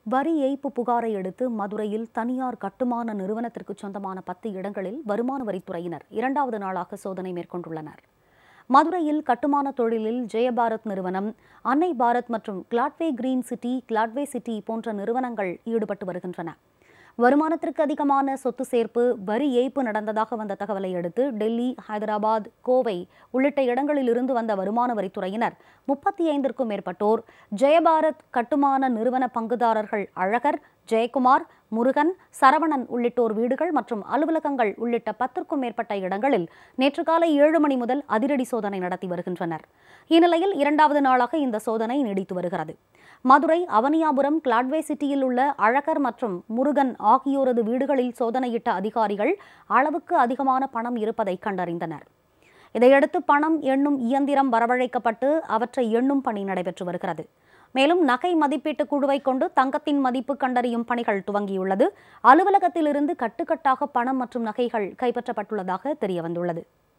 வரி ஏய்ப்பு புகாரை அடுத்து மதுரையில் தனியார் கட்டுமான நிறுவனத்திற்கு சொந்தமான பத்து இடங்களில் வருமான வரித்துறையினர் இரண்டாவது நாளாக சோதனை மேற்கொண்டுள்ளனர் மதுரையில் கட்டுமான தொழிலில் ஜெயபாரத் நிறுவனம் அன்னை பாரத் மற்றும் Gladway green city Gladway city போன்ற நிறுவனங்கள் ஈடுபட்டு வருகின்றன வருமானத்திற்கு அதிகமான சொத்து சேர்ப்பு வரி ஏய்ப்பு நடந்ததாக வந்த தகவலை அடுத்து டெல்லி ஹைதராபாத் கோவை உள்ளிட்ட இடங்களில் இருந்து வந்த வருமான வரித்துறையினர் முப்பத்தி ஐந்திற்கும் மேற்பட்டோர் ஜெயபாரத் கட்டுமான நிறுவன பங்குதாரர்கள் அழகர் ஜெயக்குமார் முருகன் சரவணன் உள்ளிட்டோர் வீடுகள் மற்றும் அலுவலகங்கள் உள்ளிட்ட பத்திற்கும் மேற்பட்ட இடங்களில் நேற்று காலை ஏழு மணி முதல் அதிரடி சோதனை நடத்தி வருகின்றனர் இந்நிலையில் இரண்டாவது நாளாக இந்த சோதனை நீடித்து வருகிறது மதுரை அவனியாபுரம் கிளாட்வே சிட்டியில் உள்ள அழகர் மற்றும் முருகன் ஆகியோரது வீடுகளில் சோதனையிட்ட அதிகாரிகள் அளவுக்கு அதிகமான பணம் இருப்பதை கண்டறிந்தனர் இதையடுத்து பணம் எண்ணும் இயந்திரம் வரவழைக்கப்பட்டு அவற்றை எண்ணும் பணி நடைபெற்று வருகிறது மேலும் நகை மதிப்பீட்டு குழுவை கொண்டு தங்கத்தின் மதிப்பு கண்டறியும் பணிகள் துவங்கியுள்ளது அலுவலகத்திலிருந்து கட்டுக்கட்டாக பணம் மற்றும் நகைகள் கைப்பற்றப்பட்டுள்ளதாக தெரியவந்துள்ளது